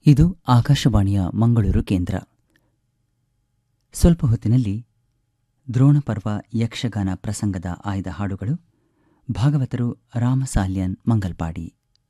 ಇದು ಆಕಾಶವಾಣಿಯ ಮಂಗಳೂರು ಕೇಂದ್ರ ಸ್ವಲ್ಪ ಹೊತ್ತಿನಲ್ಲಿ ದ್ರೋಣಪರ್ವ ಯಕ್ಷಗಾನ ಪ್ರಸಂಗದ ಆಯ್ದ ಹಾಡುಗಳು ಭಾಗವತರು ರಾಮಸಾಲ್ಯನ್ ಮಂಗಲ್ಪಾಡಿ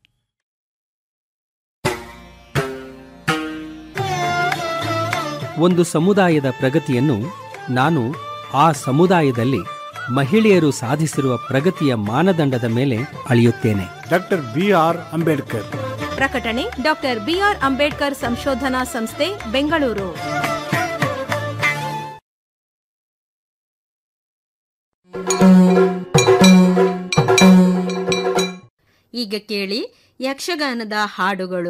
ಒಂದು ಸಮುದಾಯದ ಪ್ರಗತಿಯನ್ನು ನಾನು ಆ ಸಮುದಾಯದಲ್ಲಿ ಮಹಿಳೆಯರು ಸಾಧಿಸಿರುವ ಪ್ರಗತಿಯ ಮಾನದಂಡದ ಮೇಲೆ ಅಳೆಯುತ್ತೇನೆ ಡಾಕ್ಟರ್ ಬಿ ಆರ್ ಅಂಬೇಡ್ಕರ್ ಪ್ರಕಟಣೆ ಡಾಕ್ಟರ್ ಬಿಆರ್ ಅಂಬೇಡ್ಕರ್ ಸಂಶೋಧನಾ ಸಂಸ್ಥೆ ಬೆಂಗಳೂರು ಈಗ ಕೇಳಿ ಯಕ್ಷಗಾನದ ಹಾಡುಗಳು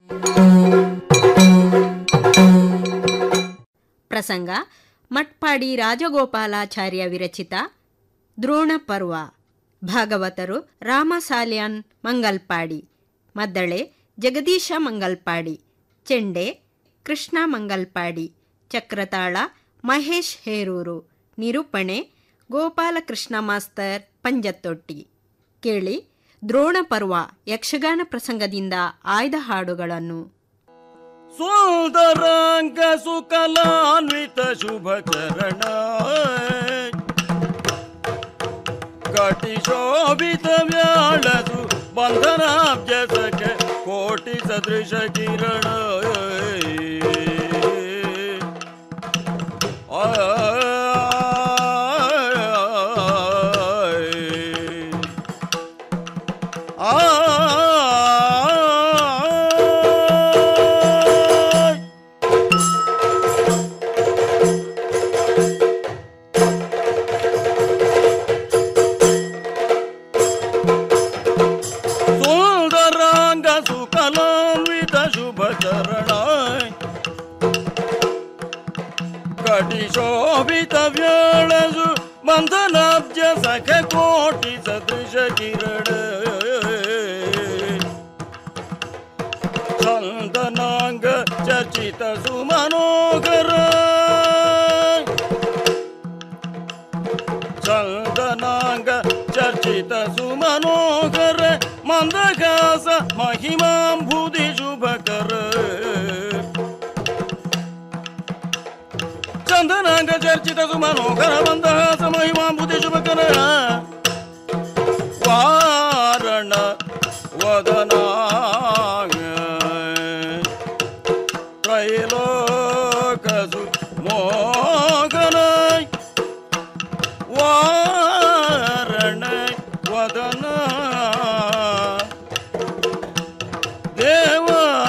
ಪ್ರಸಂಗ ಮಟ್ಪಾಡಿ ರಾಜಗೋಪಾಲಾಚಾರ್ಯ ವಿರಚಿತ ದ್ರೋಣ ಪರ್ವ ಭಾಗವತರು ರಾಮಸಾಲ್ಯಾನ್ ಮಂಗಲ್ಪಾಡಿ ಮದ್ದಳೆ ಜಗದೀಶ ಮಂಗಲ್ಪಾಡಿ ಚೆಂಡೆ ಕೃಷ್ಣ ಮಂಗಲ್ಪಾಡಿ ಚಕ್ರತಾಳ ಮಹೇಶ್ ಹೇರೂರು ನಿರೂಪಣೆ ಗೋಪಾಲಕೃಷ್ಣ ಮಾಸ್ತರ್ ಪಂಜತ್ತೊಟ್ಟಿ ಕೇಳಿ ದ್ರೋಣ ಪರ್ವ ಯಕ್ಷಗಾನ ಪ್ರಸಂಗದಿಂದ ಆಯ್ದ ಹಾಡುಗಳನ್ನು ಸುಂದರಾಂಗ ಸುಕಲಾನ್ವಿತ ಶುಭ ಚರಣ ಕಟಿ ಶೋಭಿತ ವ್ಯಾಳದು ಬಂಧನಾಬ್ಜಸಕ್ಕೆ ಕೋಟಿ ಸದೃಶ ಕಿರಣ ಆ ಸುಂದರಾಂಗ ಸುಕಲಾನ್ವಿತ ಶುಭ ಚರಣ ಕಟಿ ಶೋಭಿತ ವ್ಯಾಳಸು ಬಂಧನಾಬ್ಜ ಸಖ ಕೋಟಿ ಸದೃಶ ಕಿರಣ ಚಂದನಾಂಗ ಚರ್ಚಿತ ಸುಮನೋಗರ ಚಂದನಾಂಗ ಚರ್ಚಿತ ಸುಮನೋಗರ ಮಂದಗಾಸ ಮಹಿಮಾಂಬುಧಿ ಶುಭಕರ ಚಂದನಾಂಗ ಚರ್ಚಿತ ಸುಮನೋಗರ ಮಂದಹಾಸ ಮಹಿಮಾಂಬುಧಿ ಶುಭಕರ ವಾರಣ ವದನ ತ್ರೈಲೋಕಸು ಮೋಗನ ವಾರಣ ವದನ ದೇವ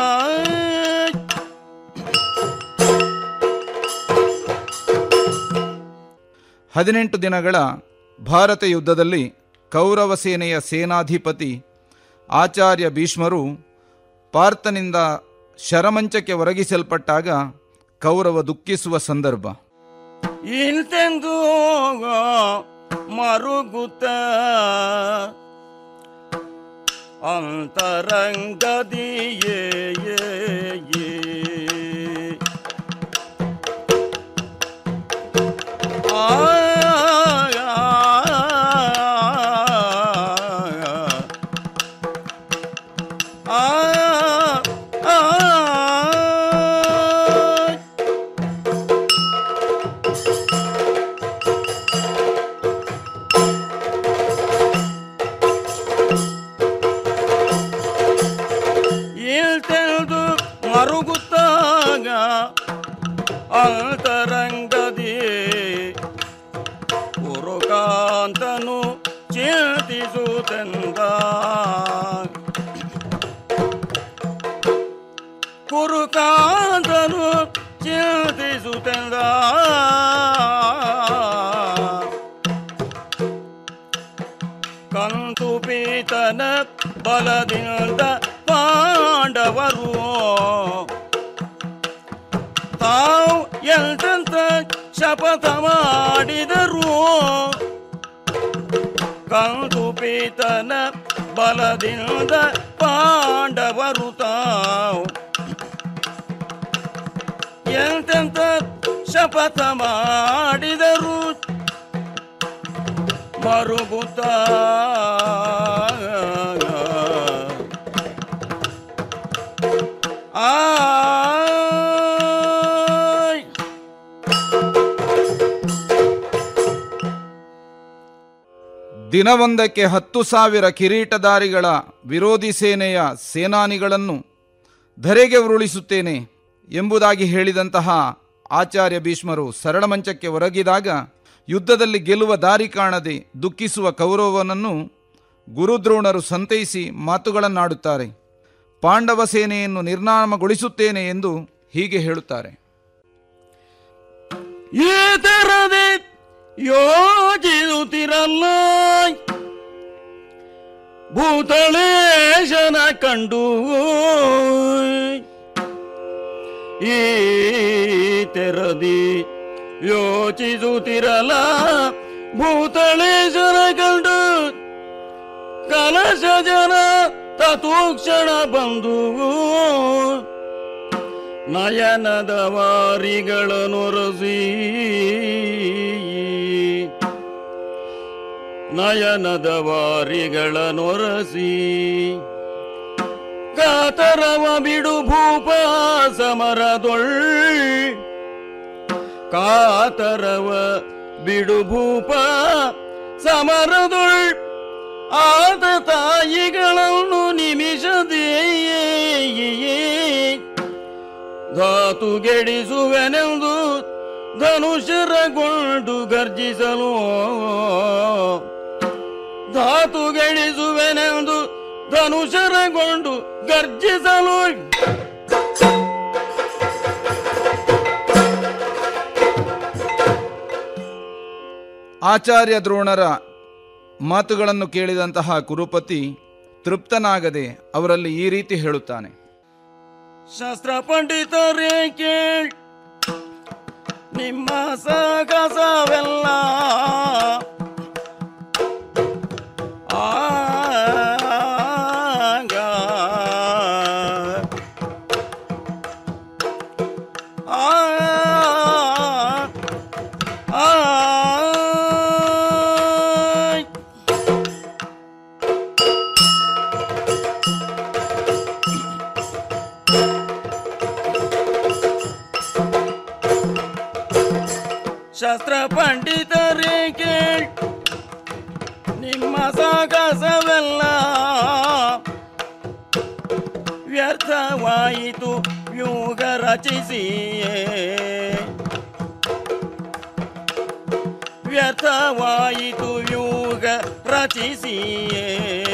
ಹದಿನೆಂಟು ದಿನಗಳ ಭಾರತ ಯುದ್ಧದಲ್ಲಿ ಕೌರವ ಸೇನೆಯ ಸೇನಾಧಿಪತಿ ಆಚಾರ್ಯ ಭೀಷ್ಮರು ಪಾರ್ಥನಿಂದ ಶರಮಂಚಕ್ಕೆ ಒರಗಿಸಲ್ಪಟ್ಟಾಗ ಕೌರವ ದುಃಖಿಸುವ ಸಂದರ್ಭ ಇಂತೆಂದು ಮರುಗುತ್ತ ಅಂತರಂಗದಿಯೇ ಆ ಇಳ್ತೆಳ್ದು ಮರುಗುತ್ತಾಗ ಅಂತರಂಗದಿ ಪುರುಕಾಂತನು ಚಿಂತಿಸುತ್ತೆಂದ ಕುರುಕಾಂತನು ಚಿಂತಿಸುತ್ತೆಂದ ಕಂತು ಪೀತನ ಬಲದಿಂದ ಪಾಂಡವರು ತಾವು ಎಂತೆಂತ ಶಪಥ ಮಾಡಿದರು ಕಂತು ಪೀತನ ಬಲದಿಂದ ಪಾಂಡವರು ತಾವು ಎಂತೆಂತ ಶಪಥ ಮಾಡಿದರು ಮರುಗುತ್ತ ಆ ದಿನವೊಂದಕ್ಕೆ ಹತ್ತು ಸಾವಿರ ಕಿರೀಟಧಾರಿಗಳ ವಿರೋಧಿ ಸೇನೆಯ ಸೇನಾನಿಗಳನ್ನು ಧರೆಗೆ ಉರುಳಿಸುತ್ತೇನೆ ಎಂಬುದಾಗಿ ಹೇಳಿದಂತಹ ಆಚಾರ್ಯ ಭೀಷ್ಮರು ಸರಳಮಂಚಕ್ಕೆ ಹೊರಗಿದಾಗ ಯುದ್ಧದಲ್ಲಿ ಗೆಲ್ಲುವ ದಾರಿ ಕಾಣದೆ ದುಃಖಿಸುವ ಕೌರವನನ್ನು ಗುರುದ್ರೋಣರು ಸಂತೈಸಿ ಮಾತುಗಳನ್ನಾಡುತ್ತಾರೆ ಪಾಂಡವ ಸೇನೆಯನ್ನು ನಿರ್ನಾಮಗೊಳಿಸುತ್ತೇನೆ ಎಂದು ಹೀಗೆ ಹೇಳುತ್ತಾರೆ ಈ ತೆರದೆ ಯೋಜಿಸುತ್ತಿರಲ್ಲ ಭೂತಳೇಶನ ಕಂಡು ಈ ತೆರದಿ ಯೋಚಿಸುತ್ತಿರಲ್ಲ ಭೂತಳೇಶನ ಕಂಡು ಕಲಶ ಜನ ತತುಕ್ಷಣ ಬಂದು ನಯನದ ವಾರಿಗಳನ್ನು ರಸಿ ನಯನದ ವಾರಿಗಳನ್ನು ರಸಿ ಕಾತರವ ಬಿಡು ಭೂಪ ಸಮರದೊಳ್ ಕಾತರವ ಬಿಡು ಭೂಪ ಸಮರದೊಳ್ ಆದ ತಾಯಿಗಳನ್ನು ನಿಮಿಷದೆಯೇ ಧಾತು ಗೆಡಿಸುವೆನೆಂದು ಧನುಷರಗೊಂಡು ಗರ್ಜಿಸಲು ಧಾತು ಗೆಡಿಸುವೆನೆಂದು ಧನುಷರಗೊಂಡು ಗರ್ಜಿಸಲು ಆಚಾರ್ಯ ದ್ರೋಣರ ಮಾತುಗಳನ್ನು ಕೇಳಿದಂತಹ ಕುರುಪತಿ ತೃಪ್ತನಾಗದೆ ಅವರಲ್ಲಿ ಈ ರೀತಿ ಹೇಳುತ್ತಾನೆ ಶಾಸ್ತ್ರ ಪಂಡಿತರೇ ಕೇಳ್ ನಿಮ್ಮ ಸಗಸವೆಲ್ಲ ಆಗ ಆ ಆ ಶಾಸ್ತ್ರ ಪಂಡಿತರೇ ಕೇಳ್ ನಿಮ್ಮ ಸಾಗಸವೆಲ್ಲ ವ್ಯರ್ಥವಾಯಿತು ವ್ಯೂಗ ರಚಿಸಿಯೇ ವ್ಯರ್ಥವಾಯಿತು ವ್ಯೂಗ ರಚಿಸಿಯೇ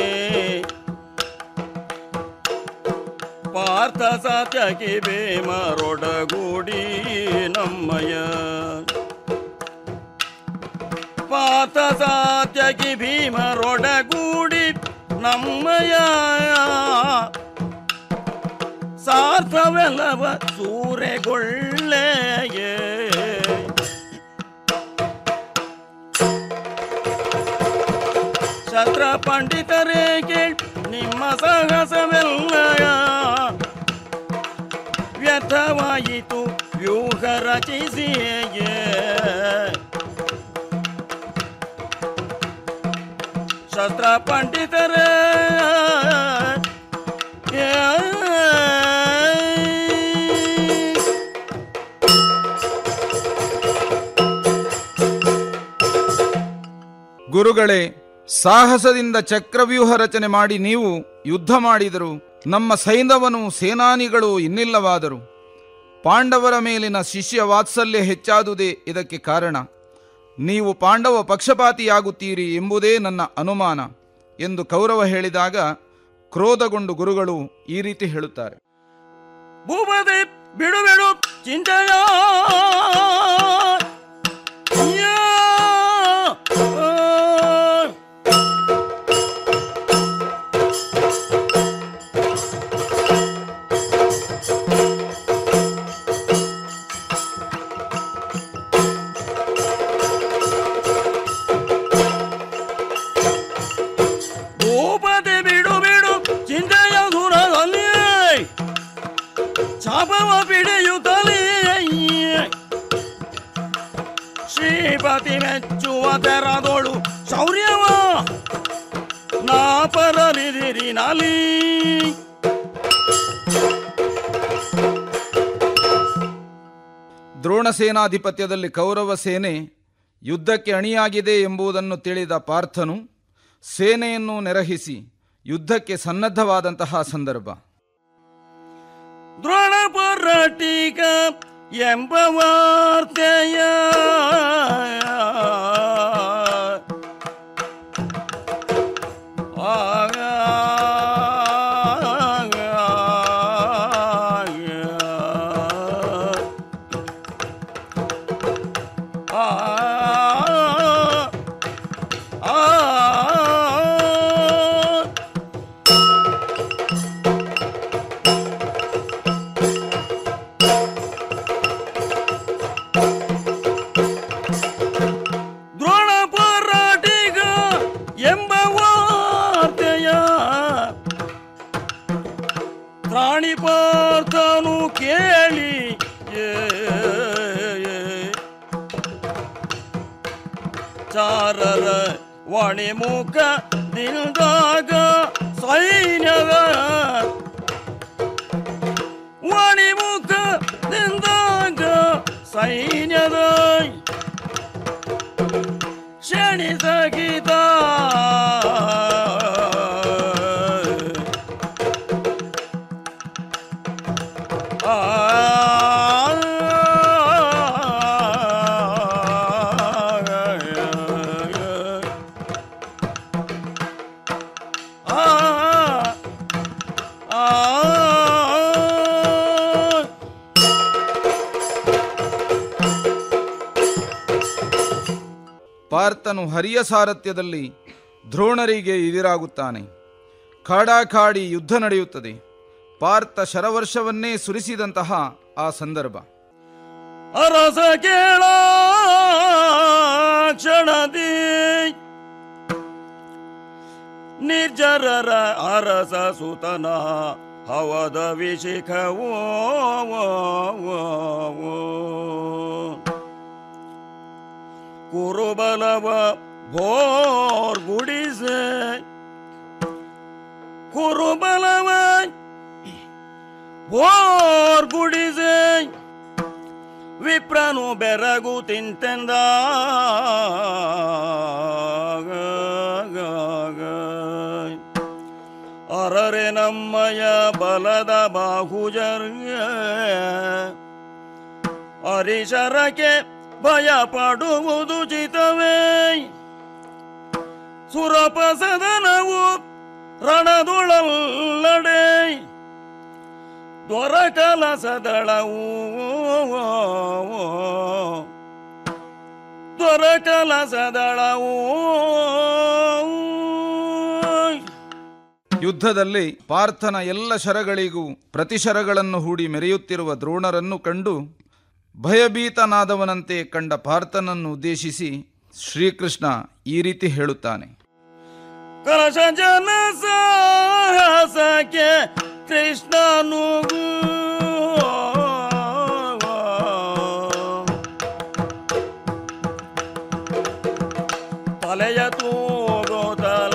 ಪಾರ್ಥ ಸಾತ್ಯಕ್ಕೆ ಬೇಮರೊಡಗೂಡಿ ನಮ್ಮಯ ಪಾರ್ಥ ಸಾತ್ಯಕ್ಕೆ ಭೀಮರೊಡಗೂಡಿ ನಮ್ಮಯ ಸಾರ್ಥವೆಲ್ಲವ ಸೂರೆಗೊಳ್ಳೆಯೇ ಶಸ್ತ್ರ ಪಂಡಿತರೇ ಕೇಳ್ ನಿಮ್ಮ ಸಾಹಸವೆಲ್ಲ ವ್ಯರ್ಥವಾಯಿತು ವ್ಯೂಹ ರಚಿಸಿಯೇ ಶಸ್ತ್ರ ಪಂಡಿತರೇ ಗುರುಗಳೇ ಸಾಹಸದಿಂದ ಚಕ್ರವ್ಯೂಹ ರಚನೆ ಮಾಡಿ ನೀವು ಯುದ್ಧ ಮಾಡಿದರು ನಮ್ಮ ಸೈನ್ಯವನು ಸೇನಾನಿಗಳು ಇನ್ನಿಲ್ಲವಾದರು ಪಾಂಡವರ ಮೇಲಿನ ಶಿಷ್ಯ ವಾತ್ಸಲ್ಯ ಹೆಚ್ಚಾದುದೇ ಇದಕ್ಕೆ ಕಾರಣ ನೀವು ಪಾಂಡವ ಪಕ್ಷಪಾತಿಯಾಗುತ್ತೀರಿ ಎಂಬುದೇ ನನ್ನ ಅನುಮಾನ ಎಂದು ಕೌರವ ಹೇಳಿದಾಗ ಕ್ರೋಧಗೊಂಡು ಗುರುಗಳು ಈ ರೀತಿ ಹೇಳುತ್ತಾರೆ ಭೂಪತಿ ಬಿಡು ಬಿಡು ಚಿಂತೆಯ ಯಾ. ಭೂಪತಿ ಬಿಡು ಬಿಡು ಚಿಂತೆಯ ದೂರದಲ್ಲಿ ಚಾಪವ ಪಿಡಿಯುತ್ತಲೇ ಶ್ರೀಪತಿ ಮೆಚ್ಚುವ ತೆರದೋಳು ಶೌರ್ಯವ ನಾ ಪರಲಿದಿರಿ ನಾಲಿ ದ್ರೋಣ ಸೇನಾಧಿಪತ್ಯದಲ್ಲಿ ಕೌರವ ಸೇನೆ ಯುದ್ಧಕ್ಕೆ ಅಣಿಯಾಗಿದೆ ಎಂಬುದನ್ನು ತಿಳಿದ ಪಾರ್ಥನು ಸೇನೆಯನ್ನು ನೆರಹಿಸಿ ಯುದ್ಧಕ್ಕೆ ಸನ್ನದ್ಧವಾದಂತಹ ಸಂದರ್ಭ ದ್ರೋಣ ಪೊರಾಟಿಗ ಎಂಬ ವಾರ್ತೆಯ ಆಗ ಆ ದ್ರೋಣ ಪೋರಾಟಿಗ ಎಂಬ ವಾರ್ತೆಯ ಪ್ರಾಣಿ ಪಾರ್ಥನು ಕೇಳಿ ಏ, ಚಾರರ ವಾಣಿಮುಖ ದಿಲ್ದಾಗ ಸೈನ್ಯದ ವಾಣಿಮುಖ ದಿಂದಾಗ ಸೈನ್ಯದ ಕ್ಷಣಿಸಗಿದ ಪಾರ್ಥನು ಹರಿಯ ಸಾರಥ್ಯದಲ್ಲಿ ದ್ರೋಣರಿಗೆ ಎದುರಾಗುತ್ತಾನೆ ಕಾಡಾಕಾಡಿ ಯುದ್ಧ ನಡೆಯುತ್ತದೆ ಪಾರ್ಥ ಶರವರ್ಷವನ್ನೇ ಸುರಿಸಿದಂತಹ ಆ ಸಂದರ್ಭ ಅರಸ ಕೇಳ ಕ್ಷಣದಿ ನಿರ್ಜರರ ಅರಸ ಸುತನ ಹವದ ವಿಶಿಖವೋ ಕುರುಬಲವ ಭೋರ್ ಗುಡಿಸೆ ಕುರುಬಲವ ಭೋರ್ ಗುಡಿಸೆ ವಿಪ್ರನು ಬೆರಗು ತಿಂತೆಂದ ಅರರೆ ನಮ್ಮಯ ಬಲದ ಬಾಹುಜರ್ಯ ಹರಿಶರಕ್ಕೆ ಭಯ ಪಡುವುದು ಚಿತವೇ ಸುರಪ ಸದನವು ರಣದುಳಲ್ಲಡೆ ದೊರಕಲ ಸದಳವು ದೊರಕಲ ಸದಳವು ಯುದ್ಧದಲ್ಲಿ ಪಾರ್ಥನ ಎಲ್ಲ ಶರಗಳಿಗೂ ಪ್ರತಿಶರಗಳನ್ನು ಹೂಡಿ ಮೆರೆಯುತ್ತಿರುವ ದ್ರೋಣರನ್ನು ಕಂಡು ಭಯಭೀತನಾದವನಂತೆ ಕಂಡ ಪಾರ್ಥನನ್ನು ಉದ್ದೇಶಿಸಿ ಶ್ರೀಕೃಷ್ಣ ಈ ರೀತಿ ಹೇಳುತ್ತಾನೆ ಕಲಶ ಜನ ಸಾಹಸಕ್ಕೆ ಕೃಷ್ಣನು ತಲೆಯ ತೂಗೋತಲ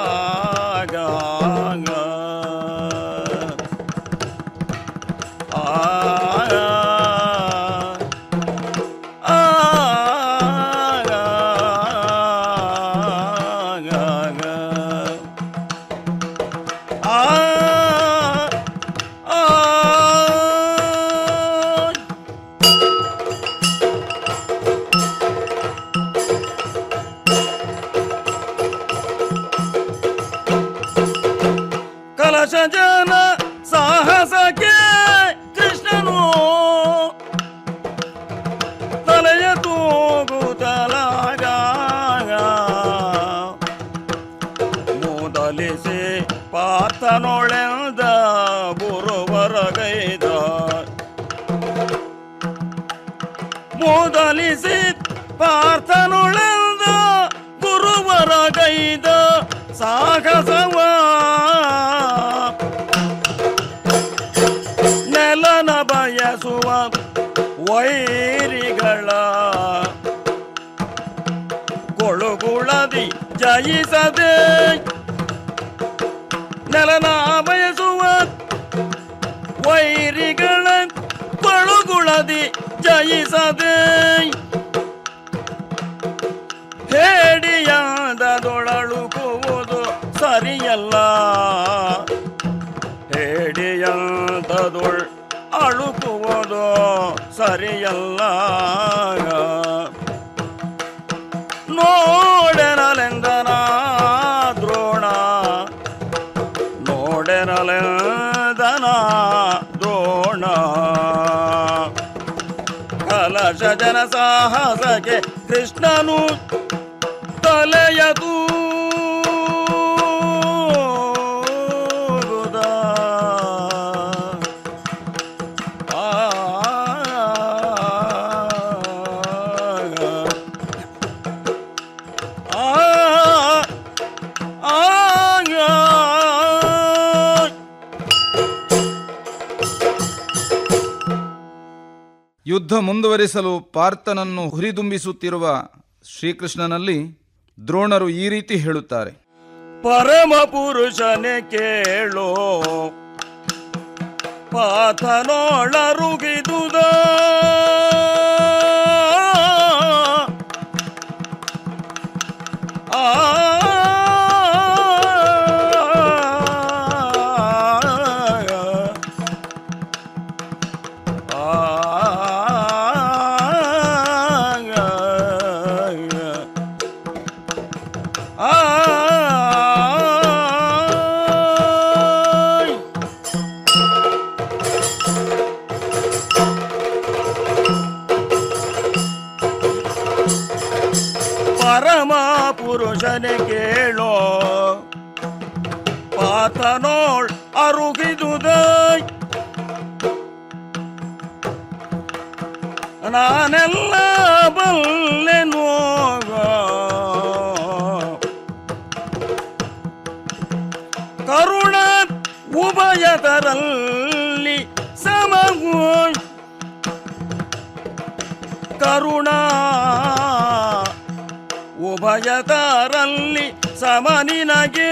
ಕಲಶ ಜನ ಸಾಹಸಕ್ಕೆ ಕೃಷ್ಣನು ತಲೆಯ ತೂಗುತ್ತಲಾಗ ಮೂದಲಿಸಿ ಪಾರ್ಥನೊಳೆದ ಬುರುವರಗೈದ ಮೂದಲಿಸಿ ಪಾರ್ಥನೊಳೆದ ಗುರುವರಗೈದ ಸಾಹಸವ ನೆಲನ ಬಯಸುವ ವೈರಿಗಳ ಕೊಳುಗುಳದಿ ಜಯಿಸದೆ ನೆಲನ ಬಯಸುವ ವೈರಿಗಳ ಕೊಳುಗುಳದಿ ಜಯಿಸದೆ ಹೇಡಿಯಾದ ದೊಳಳುಕುವುದು ಸರಿಯಲ್ಲ ಹೇಡಿಯಂತದುಳ್ ಅಳುಕುವುದು ಸರಿಯಲ್ಲ ನೋಡೆನಲೆಂದನ ದ್ರೋಣ ನೋಡೆನಲೆಂದನ ದ್ರೋಣ ಕಲಶ ಜನ ಸಾಹಸಕ್ಕೆ ಕೃಷ್ಣನು ತಲೆಯದು ಯುದ್ಧ ಮುಂದುವರಿಸಲು ಪಾರ್ಥನನ್ನು ಹುರಿದುಂಬಿಸುತ್ತಿರುವ ಶ್ರೀಕೃಷ್ಣನಲ್ಲಿ ದ್ರೋಣರು ಈ ರೀತಿ ಹೇಳುತ್ತಾರೆ ಪರಮ ಪುರುಷನೆ ಕೇಳೋ ಪಾಥನೋಳರುಗಿದುದ ಆ ಆಯ್ ಪರಮ ಪುರುಷನೆ ಕೇಳೋ ಪಾತನೋಳ್ ಅರುಗಿದುದೈ ನಾನೆಲ್ಲ ಬಲ್ಲೆನು ಕರುಣ ಉಭಯತರಲ್ಲಿ ಸಮಗು ಕರುಣ ಉಭಯತರಲ್ಲಿ ಸಮ ನಿನಗೆ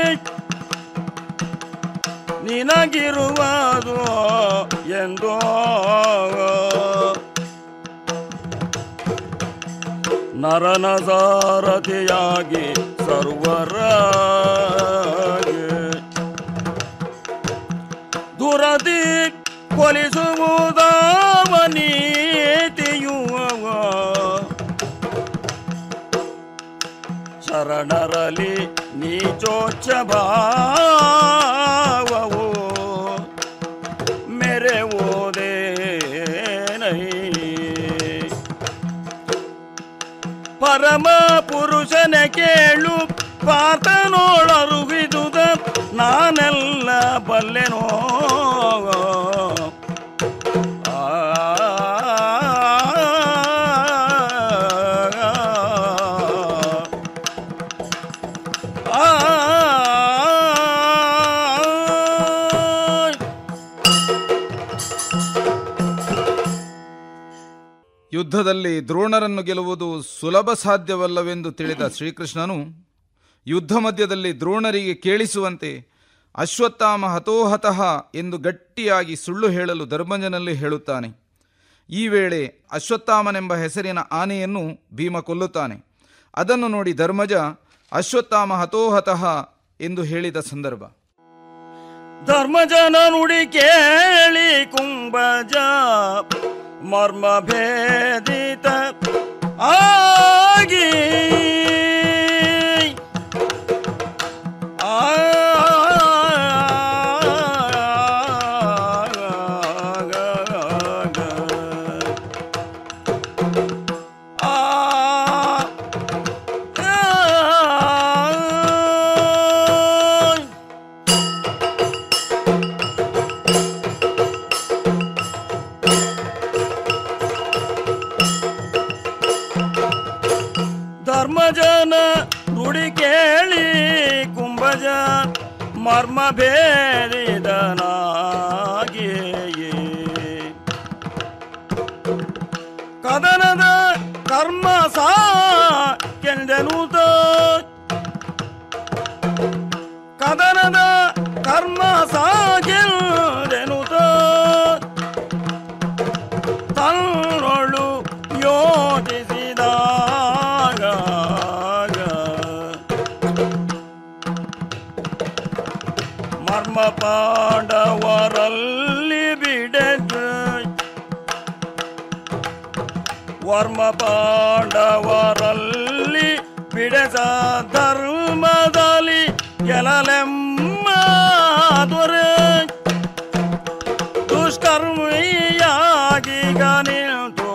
ನಿನಗಿರುವುದು ಎಂದೋ ನರನ ಸಾರಥಿಯಾಗಿ ಸರ್ವರ ದುರದಿ ಕೊಲಿಸುವುದಾವ ನೀತಿಯುವ ಶರಣರಲಿ ನೀಚೋಚ್ಚ ಭಾವವು ಮೆರೆವುದೇನೈ ಪರಮ ಪುರುಷನ ಕೇಳು ಪಾತನೋಳರುಗಿದುದ ನಾನೆಲ್ಲ ಬಲ್ಲೆನೋ ಆ ಆ ಯುದ್ಧದಲ್ಲಿ ದ್ರೋಣರನ್ನು ಗೆಲ್ಲುವುದು ಸುಲಭ ಸಾಧ್ಯವಲ್ಲವೆಂದು ತಿಳಿದ ಶ್ರೀಕೃಷ್ಣನು ಯುದ್ಧ ಮಧ್ಯದಲ್ಲಿ ದ್ರೋಣರಿಗೆ ಕೇಳಿಸುವಂತೆ ಅಶ್ವತ್ಥಾಮ ಹತೋಹತಃ ಎಂದು ಗಟ್ಟಿಯಾಗಿ ಸುಳ್ಳು ಹೇಳಲು ಧರ್ಮಜನಲ್ಲಿ ಹೇಳುತ್ತಾನೆ ಈ ವೇಳೆ ಅಶ್ವತ್ಥಾಮನೆಂಬ ಹೆಸರಿನ ಆನೆಯನ್ನು ಭೀಮ ಕೊಲ್ಲುತ್ತಾನೆ ಅದನ್ನು ನೋಡಿ ಧರ್ಮಜ ಅಶ್ವತ್ಥಾಮ ಹತೋಹತಃ ಎಂದು ಹೇಳಿದ ಸಂದರ್ಭ ಧರ್ಮಜನ ನುಡಿ ಕೇಳಿ ಕುಂಭಜ ಮರ್ಮ ಭೇದಿತ ಆಗಿ ಆ ಆ ಧರ್ಮಜನ ನುಡಿ ಕೇಳಿ ಕುಂಭಜ ಮರ್ಮ ಭೇದಿದನಾಗಿ ಕದನದ ಕರ್ಮ ಸಾ ಕೆಂದೆನುತ ಕದನದ ಕರ್ಮ ಸಾಗೆಂದೆನುತ ತನ್ನೊಳು ಯೋಚಿಸಿದಾಗ ವರ್ಮ ಪಾಂಡವರಲ್ಲಿ ಬಿಡಸ ಧರ್ಮದಲ್ಲಿ ಗೆಲಲೆಮ್ಮ ದೊರೆ ದುಷ್ಕರ್ಮಿಯಾಗೀಗ ನಿಂತು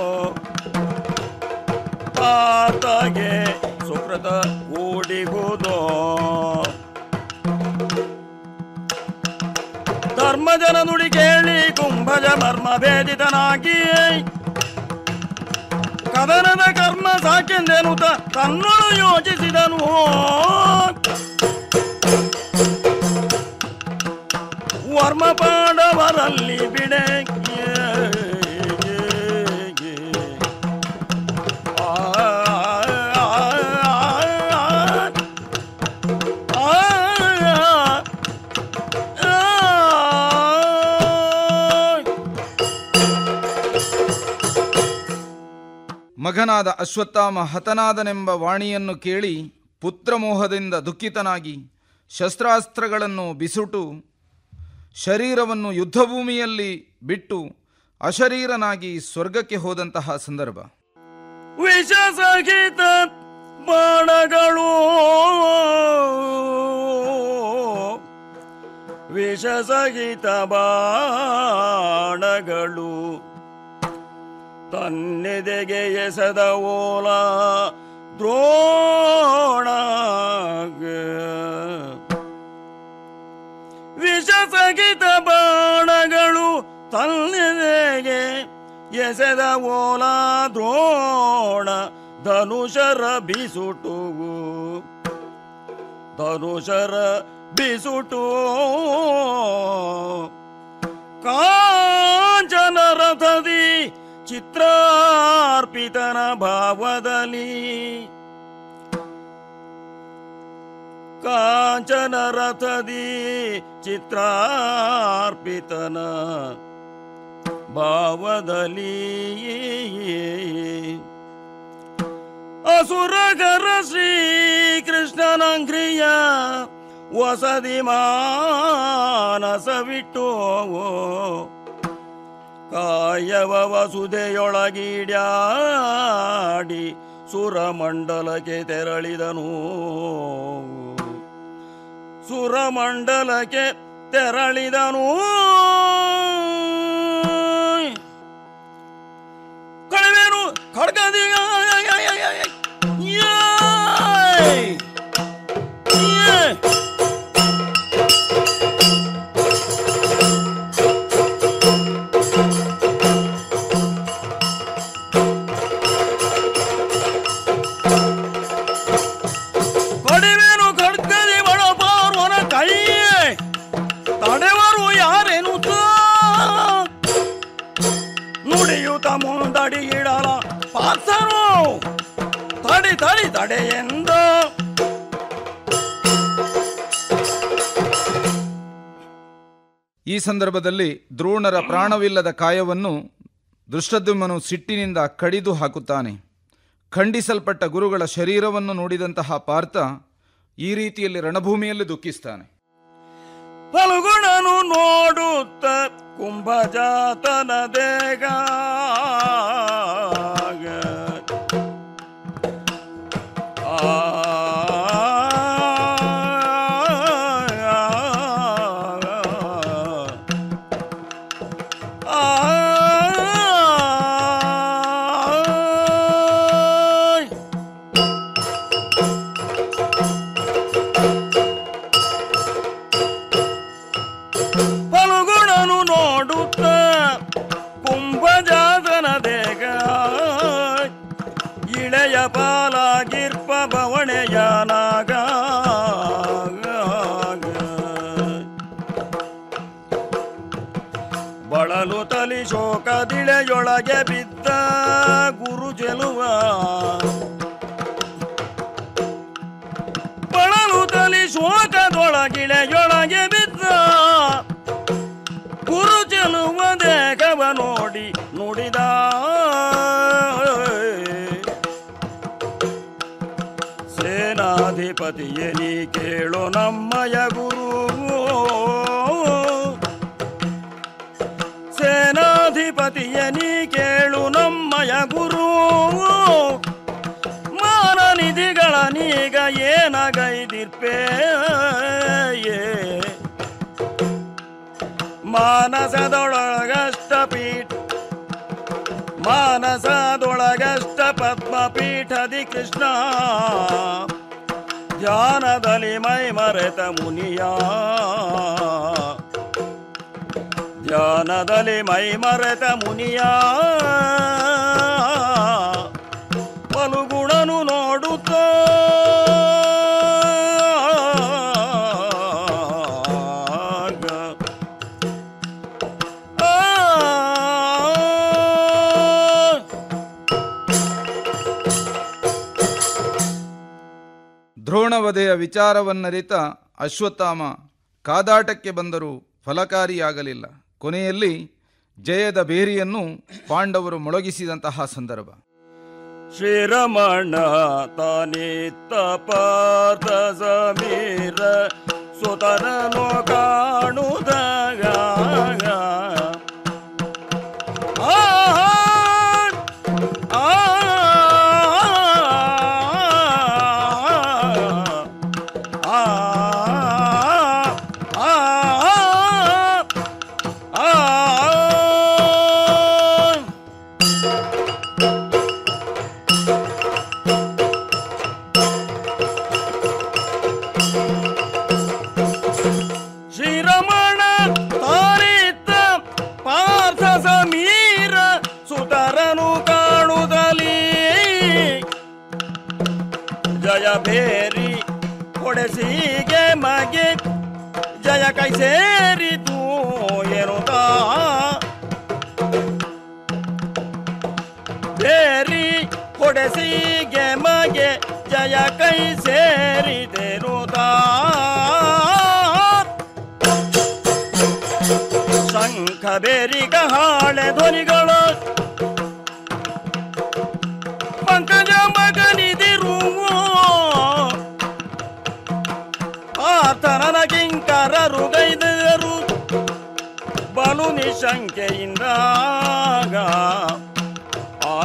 ಆತಗೆ ಸುಕೃತ ಕೂಡಿಗುವುದು ಧರ್ಮಜನ ನುಡಿ ಕೇಳಿ ಕುಂಭಜ ಮರ್ಮ ಭೇದಿತನಾಗಿ ಕದನದ ಕರ್ಮ ಸಾಕೆಂದೆನುತ ತನ್ನೊಳು ಯೋಚಿಸಿದನು ವರ್ಮ ಪಾಂಡವರಲ್ಲಿ ಬಿಡೆ ಆ, ಆ, ಆ, ಆ, ಮಗನಾದ ಅಶ್ವತ್ಥಾಮ ಹತನಾದನೆಂಬ ವಾಣಿಯನ್ನು ಕೇಳಿ ಪುತ್ರಮೋಹದಿಂದ ದುಃಖಿತನಾಗಿ ಶಸ್ತ್ರಾಸ್ತ್ರಗಳನ್ನು ಬಿಸುಟು ಶರೀರವನ್ನು ಯುದ್ಧಭೂಮಿಯಲ್ಲಿ ಬಿಟ್ಟು ಅಶರೀರನಾಗಿ ಸ್ವರ್ಗಕ್ಕೆ ಹೋದಂತಹ ಸಂದರ್ಭ ವಿಷ ಸಹಿತ ಬಾಣಗಳು ವಿಷ ಸಹಿತ ಬಾಣಗಳು ತನ್ನೆದೆಗೆ ಎಸೆದ ಓಲ ದ್ರೋಣ ವಿಷ ಸಹಿತ ಬಾಣಗಳು ತನ್ನೆದೆಗೆ ಎಸೆದ ಓಲ ದ್ರೋಣ ಧನುಷರ ಬಿಸುಟುವು ಧನುಷರ ಬಿಸುಟು ಕಾಂಚನ ರಥದಿ ಚಿತ್ರಾರ್ಪಿತನ ಭಾವದಲ್ಲಿ ಕಾಂಚನ ರಥದಿ ಚಿತ್ರಾರ್ಪಿತನ ಭಾವದಲ್ಲಿ ಅಸುರಗರ ಶ್ರೀಕೃಷ್ಣನಂಗ್ರಿಯ ವಸದಿ ಮಾನಸವಿಟ್ಟು ಕಾಯವ ವಸುದೆಯೊಳಗಿಡ್ಯಾಡಿ ಸುರಮಂಡಲಕ್ಕೆ ತೆರಳಿದನು ಸುರಮಂಡಲಕ್ಕೆ ತೆರಳಿದನು ಕಳವೇನು ಖಡ್ಗದಿ ಕಡಿವೇನು ಖಡ್ಗದಿ ಬಡಪಾರ್ವನ ಕೈ ತಡೆವರು ಯಾರೇನು ನುಡಿಯುತ್ತ ಮುಂದಡಿ ಇಡಲ ಪಾರ್ಥನು ತಡಿ ತಡಿ ತಡೆ ಎಂದ ಈ ಸಂದರ್ಭದಲ್ಲಿ ದ್ರೋಣರ ಪ್ರಾಣವಿಲ್ಲದ ಕಾಯವನ್ನು ದೃಷ್ಟದ್ಯುಮ್ನನು ಸಿಟ್ಟಿನಿಂದ ಕಡಿದು ಹಾಕುತ್ತಾನೆ ಖಂಡಿಸಲ್ಪಟ್ಟ ಗುರುಗಳ ಶರೀರವನ್ನು ನೋಡಿದಂತಹ ಪಾರ್ಥ ಈ ರೀತಿಯಲ್ಲಿ ರಣಭೂಮಿಯಲ್ಲಿ ದುಃಖಿಸ್ತಾನೆ ಫಲ್ಗುಣನು ನೋಡುತ್ತ ಕುಂಭಜಾತನ ದೇಗ ಫಲ್ಗುಣನು ನೋಡುತ್ತ ಕುಂಭಜಾತನ ದೇಗ ಇಳೆಯ ಪಾಲಾಗಿರ್ಪ ಬವಣೆಯ ನಾಗ ಬಳಲು ತಲಿ ಶೋಕದಿಳೆಯೊಳಗೆ ಬಿದ್ದ ಗುರು ಚೆಲುವ ಬಳಲು ತಲಿ ಶೋಕದೊಳಗಿಳೆಯೊಳಗೆ ಬಿದ್ದ ಗುರು ಚೆಲುವ ದೇಹವ ನೋಡಿ ನುಡಿದ ಸೇನಾಧಿಪತಿಯೇ ನೀ ಕೇಳು ನಮ್ಮಯ ಗುರು ಸೇನಾಧಿಪತಿಯ ನೀ ಕೇಳು ನಮ್ಮಯ ಗುರು ಗೈದಿರ್ಪೇ ಮಾನಸದೊಳಗಷ್ಟ ಪೀಠ ಮಾನಸದೊಳಗಷ್ಟ ಪದ್ಮಪೀಠದಿ ಕೃಷ್ಣ ಧ್ಯಾನದಲ್ಲಿ ಮೈ ಮರೆತ ಮುನಿಯ ಧ್ಯಾನದಲ್ಲಿ ಮೈ ಮರೆತ ಮುನಿಯ ಪಲುಗುಣನು ನೋಡುತ್ತ ದ್ರೋಣವಧೆಯ ವಿಚಾರವನ್ನರಿತ ಅಶ್ವತ್ಥಾಮ ಕಾದಾಟಕ್ಕೆ ಬಂದರೂ ಫಲಕಾರಿಯಾಗಲಿಲ್ಲ ಕೊನೆಯಲ್ಲಿ ಜಯದ ಬೇರಿಯನ್ನು ಪಾಂಡವರು ಮೊಳಗಿಸಿದಂತಹ ಸಂದರ್ಭ ಶ್ರೀರಮಣ ತಾನಿತ್ತ ಪಾರ್ಥ ಸಮೀರ ಸುತರನು ಕಾಣುದಾಗ ಶ್ರೀರಮಣ ತಾನಿತ್ತ ಪಾರ್ಥ ಸಮೀರ ಸುತರನು ಕಾಣುತ್ತಲೀ ಜಯ ಬೇರಿ ಹೊಡೆಸಿಗೆ ಮಗೆ ಜಯ ಕೈ ಸೇರಿತು ಎನ್ನುತ್ತಾ ಬೇರಿ ಹೊಡೆಸಿಗೆ ಮಗೆ ಜಯ ಕೈ ಸೇರಿದೆನುತ್ತಾ ಶಂಖ ಬೇರಿಗ ಹಾಳೆ ಧ್ವನಿಗಳು ಪಂಕಜ ಮಗನಿದಿರುವ ಆತನನ ಕಿಂಕರರು ಗೈದರು ಬಲು ನಿಶಂಕೆಯಿಂದ ಆ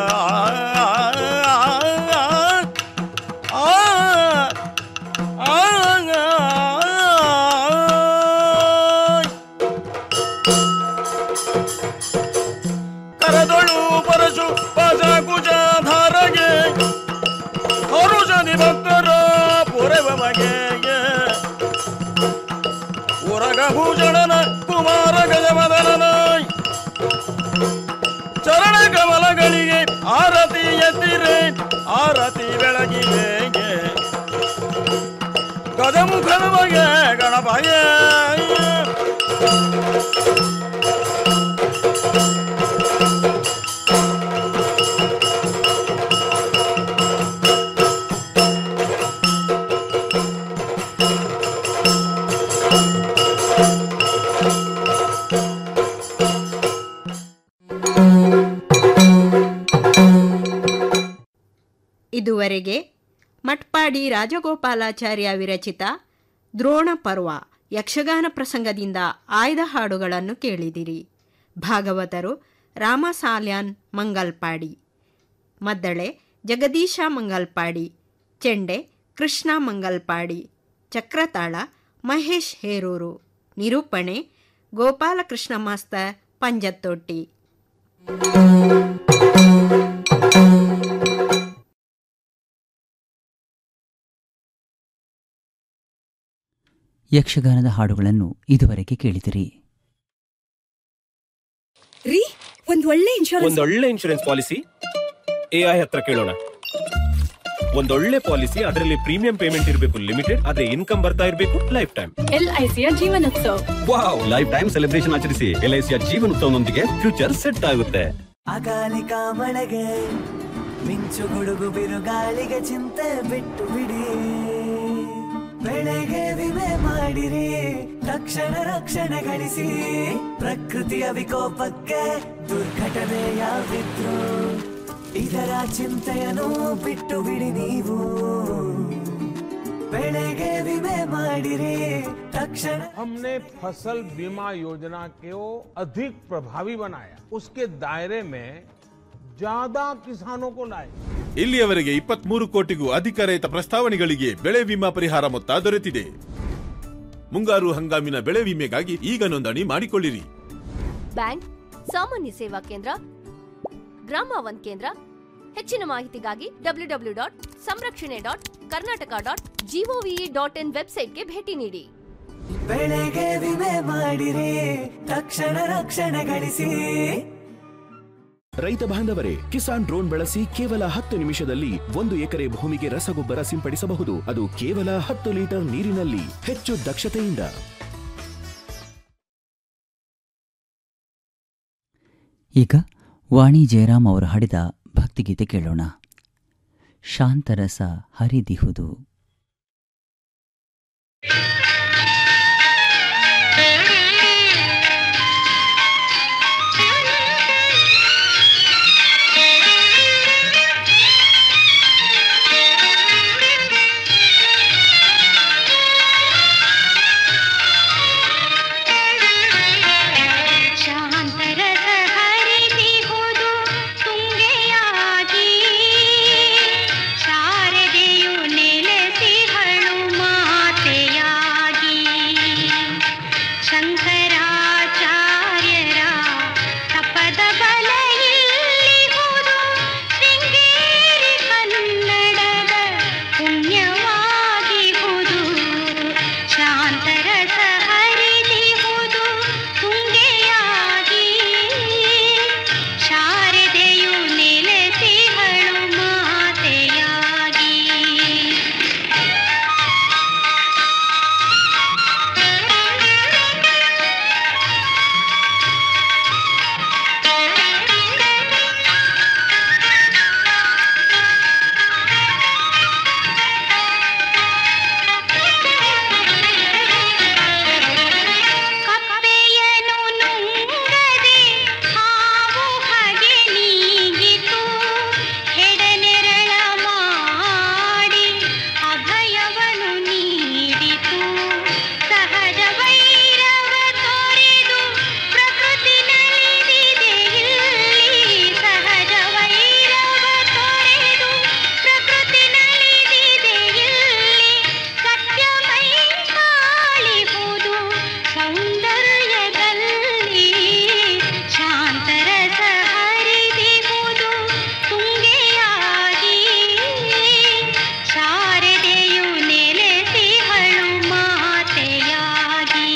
ಕರದೊಳು ಪರಶು ಪಜ ಕುಜ ಧಾರಗೆ ಹರುಷದಿ ಭಕ್ತರ ಪುರವ ಬಗೆಗೆ ಉರಗ ಭೂಷಣನ ಕುಮಾರ ಗಜಮದನನ ಚರಣ ಕಮಲಗಳಿಗೆ ಆರತಿ ಎತ್ತಿರೆ ಆರತಿ ಬೆಳಗಿಗೆ ಗಜಮುಖನ ಬಗೆ ಗಣಪಗೆ ಇದುವರೆಗೆ ಮಟ್ಪಾಡಿ ರಾಜಗೋಪಾಲಾಚಾರ್ಯ ವಿರಚಿತ ದ್ರೋಣ ಪರ್ವ ಯಕ್ಷಗಾನ ಪ್ರಸಂಗದಿಂದ ಆಯ್ದ ಹಾಡುಗಳನ್ನು ಕೇಳಿದಿರಿ ಭಾಗವತರು ರಾಮಸಾಲ್ಯಾನ್ ಮಂಗಲ್ಪಾಡಿ ಮದ್ದಳೆ ಜಗದೀಶ ಮಂಗಲ್ಪಾಡಿ ಚೆಂಡೆ ಕೃಷ್ಣ ಮಂಗಲ್ಪಾಡಿ ಚಕ್ರತಾಳ ಮಹೇಶ್ ಹೇರೂರು ನಿರೂಪಣೆ ಗೋಪಾಲಕೃಷ್ಣ ಮಾಸ್ತರ್ ಪಂಜತ್ತೊಟ್ಟಿ ಯಕ್ಷಗಾನದ ಹಾಡುಗಳನ್ನು ಇದುವರೆಗೆ ಕೇಳಿದಿರಿ ರೀ ಒಂದ್ ಒಳ್ಳೆ ಇನ್ಶೂರೆನ್ಸ್ ಒಂದೊಳ್ಳೆ ಇನ್ಶೂರೆನ್ಸ್ ಪಾಲಿಸಿ ಎಐ ಹತ್ರ ಕೇಳೋಣ ಒಂದೊಳ್ಳೆ ಪಾಲಿಸಿ ಅದರಲ್ಲಿ ಪ್ರೀಮಿಯಂ ಪೇಮೆಂಟ್ ಇರಬೇಕು ಲಿಮಿಟೆಡ್ ಅದೇ ಇನ್ಕಮ್ ಬರ್ತಾ ಇರಬೇಕು ಲೈಫ್ ಟೈಮ್ ಎಲ್ಐಸಿಯ Jeevanotsav wow life time celebration ಆಚರಿಸಿ ಎಲ್ಐಸಿಯ ಜೀವನೋತ್ಸವನೊಂದಿಗೆ ಫ್ಯೂಚರ್ ಸೆಟ್ ಆಗುತ್ತೆ ಅಕಾಲಿಕ ಮಳೆಗೆ ಮಿಂಚು ಗುಡುಗು ಬಿರುಗಾಳಿಗೆ ಚಿಂತೆ ಬಿಟ್ಟು ಬಿಡಿ ಬೆಳೆಗೆ ವಿಮೆ ಮಾಡಿರಿ ತಕ್ಷಣ ರಕ್ಷಣೆ ಗಳಿಸಿ ಪ್ರಕೃತಿಯ ವಿಕೋಪಕ್ಕೆ ದುರ್ಘಟನೆ ಯಾವಿದ್ರು ಇದರ ಚಿಂತೆಯನ್ನು ಬಿಟ್ಟು ಬಿಡಿ ನೀವು ಬೆಳೆಗೆ ವಿಮೆ ಮಾಡಿರಿ ತಕ್ಷಣ हमने फसल बीमा योजना को अधिक प्रभावी बनाया उसके दायरे में ज्यादा किसानों को लाए ಇಲ್ಲಿಯವರೆಗೆ ಇಪ್ಪತ್ಮೂರು ಕೋಟಿಗೂ ಅಧಿಕ ರೈತ ಪ್ರಸ್ತಾವನೆಗಳಿಗೆ ಬೆಳೆ ವಿಮಾ ಪರಿಹಾರ ಮೊತ್ತ ದೊರೆತಿದೆ ಮುಂಗಾರು ಹಂಗಾಮಿನ ಬೆಳೆ ವಿಮೆಗಾಗಿ ಈಗ ನೋಂದಣಿ ಮಾಡಿಕೊಳ್ಳಿರಿ ಬ್ಯಾಂಕ್ ಸಾಮಾನ್ಯ ಸೇವಾ ಕೇಂದ್ರ ಗ್ರಾಮ ಒನ್ ಕೇಂದ್ರ ಹೆಚ್ಚಿನ ಮಾಹಿತಿಗಾಗಿ W W dot Samrakshane dot Karnataka dot GOV dot in ವೆಬ್ಸೈಟ್ಗೆ ಭೇಟಿ ನೀಡಿ ಬೆಳೆಗೆ ವಿಮೆ ಮಾಡಿರಿ ತಕ್ಷಣ ರಕ್ಷಣೆ ಗಳಿಸಿ ರೈತ ಬಾಂಧವರೇ ಕಿಸಾನ್ ಡ್ರೋನ್ ಬಳಸಿ ಕೇವಲ ಹತ್ತು ನಿಮಿಷದಲ್ಲಿ ಒಂದು ಎಕರೆ ಭೂಮಿಗೆ ರಸಗೊಬ್ಬರ ಸಿಂಪಡಿಸಬಹುದು ಅದು ಕೇವಲ ಹತ್ತು ಲೀಟರ್ ನೀರಿನಲ್ಲಿ ಹೆಚ್ಚು ದಕ್ಷತೆಯಿಂದ ಈಗ ವಾಣಿ ಜಯರಾಮ್ ಅವರು ಹಾಡಿದ ಭಕ್ತಿಗೀತೆ ಕೇಳೋಣ ಶಾಂತರಸ ಹರಿದಿಹುದು ಶಾಂತರಸ ಹರಿದಿಹುದು ತುಂಗೆಯಾಗಿ ಶಾರದೆಯು ನೆಲೆಸಿಹಳು ಮಾತೆಯಾಗಿ ಶಂಕರಾಚಾರ್ಯರ ತಪದ ಬಲ ಇಲ್ಲಿಹುದು ಶೃಂಗೇರಿ ಕನ್ನಡದ ಪುಣ್ಯವಾಗಿಹುದು ಶಾಂತರಸ ಹರಿದಿಹುದು ತುಂಗೆಯಾಗಿ ಶಾರದೆಯು ನೆಲೆಸಿಹಳು ಮಾತೆಯಾಗಿ ಕಪ್ಪೆಯನು ನುಂಗದೆ ಹಾವು ಹಗೆ ನೀಗಿತು ಹೆಡನೆರಳ ಮಾಡಿ ಅಭಯವನು ನೀಡಿತು ಸಹಜ ವೈರವ ತೊರೆದು ಪ್ರಕೃತಿ ನಲಿದಿದೆ ಇಲ್ಲಿ ಸಹಜ ವೈರವ ತೊರೆದು ಪ್ರಕೃತಿ ನಲಿದಿದೆ ಇಲ್ಲಿ ಸತ್ಯಮೈ ಕಾಳಿಹುದು ಸೌಂದರ್ಯದಲ್ಲಿ ಶಾಂತರಸ ಹರಿದಿಹುದು ತುಂಗೆಯಾಗಿ ಶಾರದೆಯು ನೆಲೆಸಿಹಳು ಮಾತೆಯಾಗಿ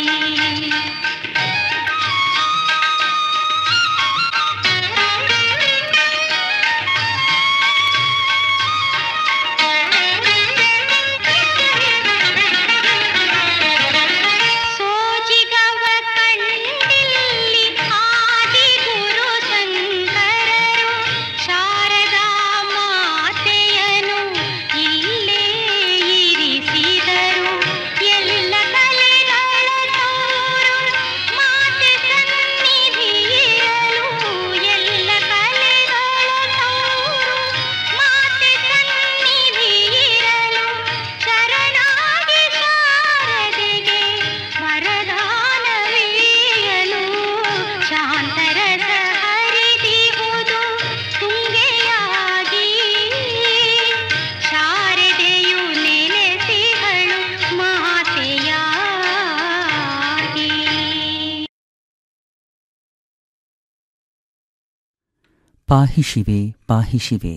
ಸೋಜಿಗವ ಕಂಡಿಲ್ಲಿ ಆದಿಗುರು ಶಂಕರರು ಶಾರದಾ ಮಾತೆಯನು ಇಲ್ಲೇ ಇರಿಸಿದರು ಎಲ್ಲ ಕಲೆಗಳ ತೋರು ಮಾತೆ ಸನ್ನಿಧಿ ಇರಲು ಎಲ್ಲ ಕಲೆಗಳ ತೋರು ಮಾತೆ ಸನ್ನಿಧಿ ಇರಲು ಶರಣಾಗಿ ಶಾರದೆಗೆ ವರದಾನವೀಯಲು ಶಾಂತರಸ ಹರಿದಿಹುದು ತುಂಗೆಯಾಗಿ ಶಾರದೆಯು ನೆಲೆಸಿಹಳು ಮಾತೆಯಾಗಿ ಪಾಹಿ ಶಿವೆ ಪಾಹಿ ಶಿವೆ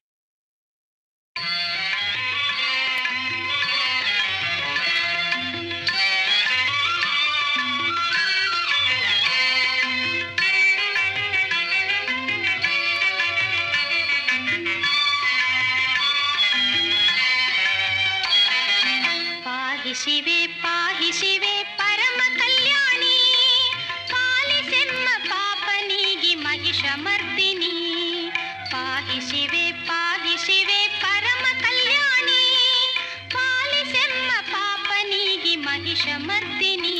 ಪಾಹಿ ಶಿವೆ ಪಾಹಿ ಶಿವೆ ಪರಮ ಕಲ್ಯಾಣಿ ಪಾಲಿಸೆಮ್ಮ ಪಾಪನಿಗಿ ಮಹಿಷ ಮರ್ದಿನಿ ಪಾಹಿ ಶಿವೆ ಪಾಹಿ ಶಿವೆ ಪರಮ ಕಲ್ಯಾಣಿ ಪಾಲಿಸೆಮ್ಮ ಪಾಪನಿಗಿ ಮಹಿಷ ಮರ್ದಿನಿ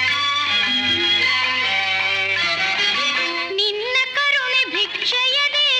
ನಿನ್ನ ಕರುಣೆ ಭಿಕ್ಷೆಯದೆ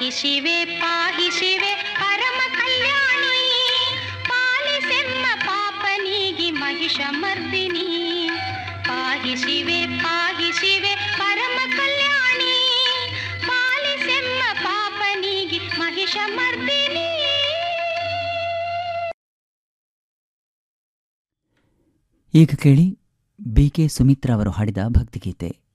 ಪಾಹಿ ಶಿವೆ ಪಾಹಿ ಶಿವೆ ಪರಮ ಕಲ್ಯಾಣಿ ಪಾಲಿಸೆಮ್ಮ ಪಾಪನೀಗಿ ಮಹಿಷ ಮರ್ದಿನಿ ಪಾಹಿ ಶಿವೆ ಪಾಹಿ ಶಿವೆ ಪರಮ ಕಲ್ಯಾಣಿ ಪಾಲಿಸೆಮ್ಮ ಪಾಪನೀಗಿ ಮಹಿಷ ಮರ್ದಿನಿ ಈಗ ಕೇಳಿ ಬಿ ಕೆ ಸುಮಿತ್ರಾ ಅವರು ಹಾಡಿದ ಭಕ್ತಿಗೀತೆ